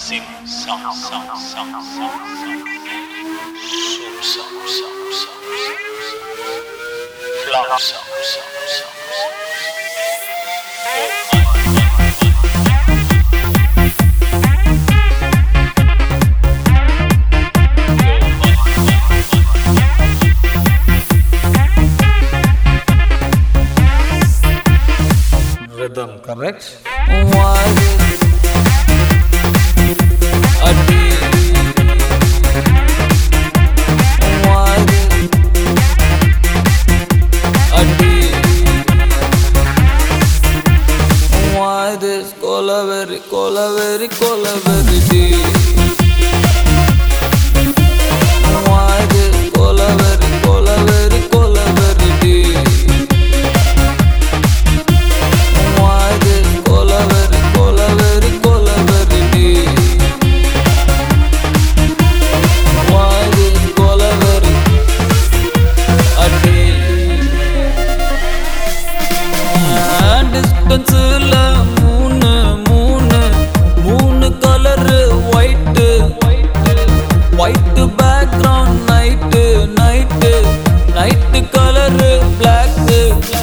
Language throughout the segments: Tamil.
Sim, som, som, som, som, som. Som, som, som, som, som. Flop, som, som, som, som. Rhythm, correct? Why this colaveri, colaveri, colaveri deep? Why this colaveri, colaveri, colaveri deep? Why this colaveri, colaveri, colaveri deep? Why this colaveri a deep? டிஸ்டன்ஸில் மூணு மூணு மூணு colour white white background night night night colour black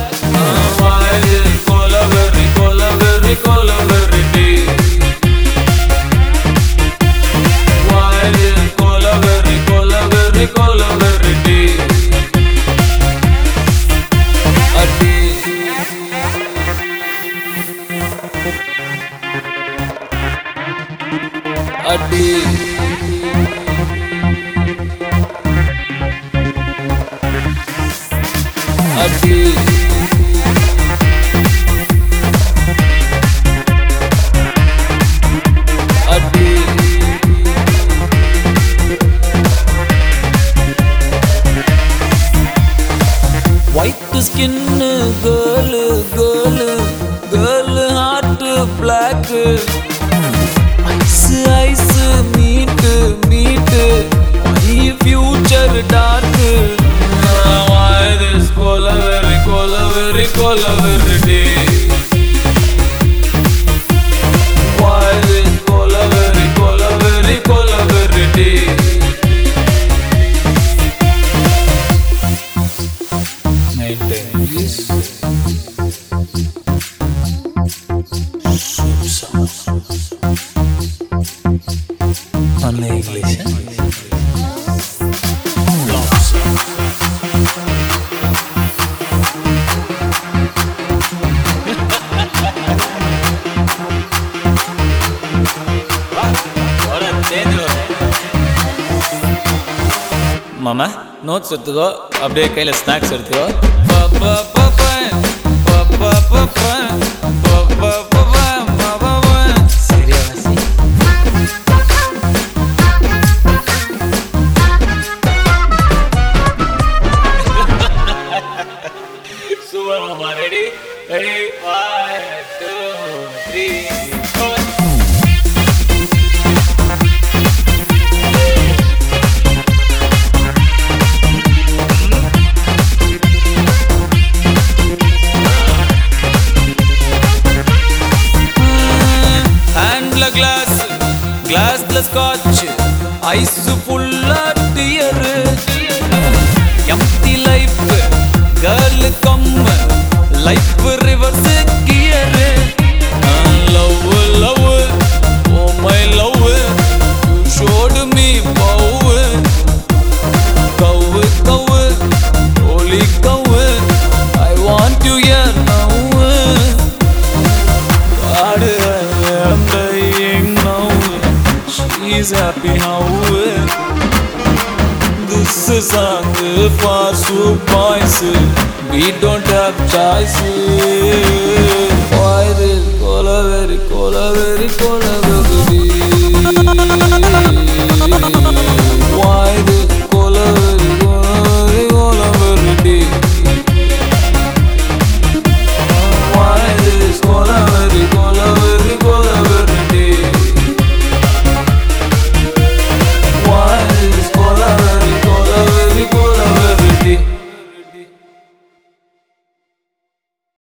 கொலவெறி கொலவெறி கொலவெறி டி கொலவெறி கொலவெறி கொலவெறி டி அடி அடி அடி அடி white skin girl girl girl heart black eyes eyes meet meet future dark கொலவெறி கொலவெறி கொலவெறி டே கொலவெறி கொலவெறி கொலவெறி டே Maintain, please. Only English, eh? மாமா நோட்ஸ் எடுத்துக்கோ அப்படியே கையில் ஸ்நாக்ஸ் எடுத்துக்கோ ப, ப, ப, ப, ப, ப, ப, ப, ப, ப, ப, ப, ப, ப, ப. சரியா வாசி Super Mama, ready? Ready? One, two, three, four. ஹேண்ட்ல கிளாஸ் கிளாஸ்ல ஸ்காட்ச் ஐஸ் ஃபுல்லா dear empty life girl come life reverse gear love love oh my love showed me bow cow cow holy cow I want you here now God, I'm dying now. She's happy how This is song for soup boys. We don't have choice. Why this cola very cola very cola